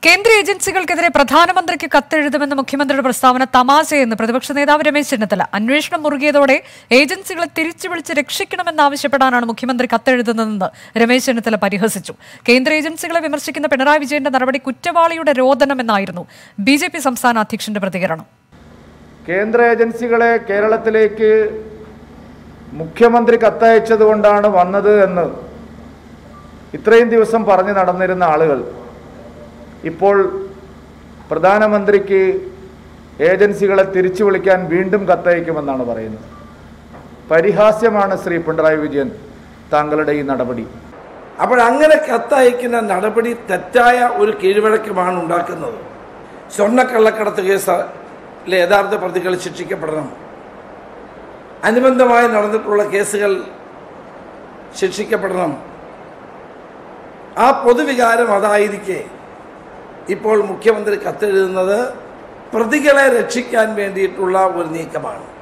കേന്ദ്ര ഏജൻസികൾക്കെതിരെ പ്രധാനമന്ത്രിക്ക് കത്തെഴുതുമെന്ന മുഖ്യമന്ത്രിയുടെ പ്രസ്താവന തമാശയെന്ന് പ്രതിപക്ഷ നേതാവ് രമേശ് ചെന്നിത്തല അന്വേഷണം മുറുകിയതോടെ ഏജൻസികളെ തിരിച്ചു വിളിച്ച് രക്ഷിക്കണമെന്നാവശ്യപ്പെടാനാണ് മുഖ്യമന്ത്രി കത്തെഴുതുന്നതെന്ന് രമേശ് ചെന്നിത്തല പരിഹസിച്ചു കേന്ദ്ര ഏജൻസികളെ വിമർശിക്കുന്ന പിണറായി വിജയന്റെ നടപടി കുറ്റവാളിയുടെ രോദനമെന്നായിരുന്നു ബി ജെ പി സംസ്ഥാന അധ്യക്ഷന്റെ പ്രതികരണം കേന്ദ്ര ഏജൻസികളെ കേരളത്തിലേക്ക് മുഖ്യമന്ത്രി കത്തയച്ചത് കൊണ്ടാണ് വന്നത് എന്ന് ഇത്രയും ദിവസം പറഞ്ഞു നടന്നിരുന്ന ആളുകൾ ഇപ്പോൾ പ്രധാനമന്ത്രിക്ക് ഏജൻസികളെ തിരിച്ചു വിളിക്കാൻ വീണ്ടും കത്തയക്കുമെന്നാണ് പറയുന്നത് പരിഹാസ്യമാണ് ശ്രീ പിണറായി വിജയൻ താങ്കളുടെ ഈ നടപടി അപ്പോൾ അങ്ങനെ കത്തയക്കുന്ന നടപടി തെറ്റായ ഒരു കീഴ്വഴക്കമാണ് ഉണ്ടാക്കുന്നത് സ്വർണ്ണക്കള്ളക്കടത്ത് കേസിലെ യഥാർത്ഥ പ്രതികൾ ശിക്ഷിക്കപ്പെടണം അനുബന്ധമായി നടന്നിട്ടുള്ള കേസുകൾ ശിക്ഷിക്കപ്പെടണം ആ പൊതുവികാരം അതായിരിക്കെ ഇപ്പോൾ മുഖ്യമന്ത്രി കത്തെഴുതുന്നത് പ്രതികളെ രക്ഷിക്കാൻ വേണ്ടിയിട്ടുള്ള ഒരു നീക്കമാണ്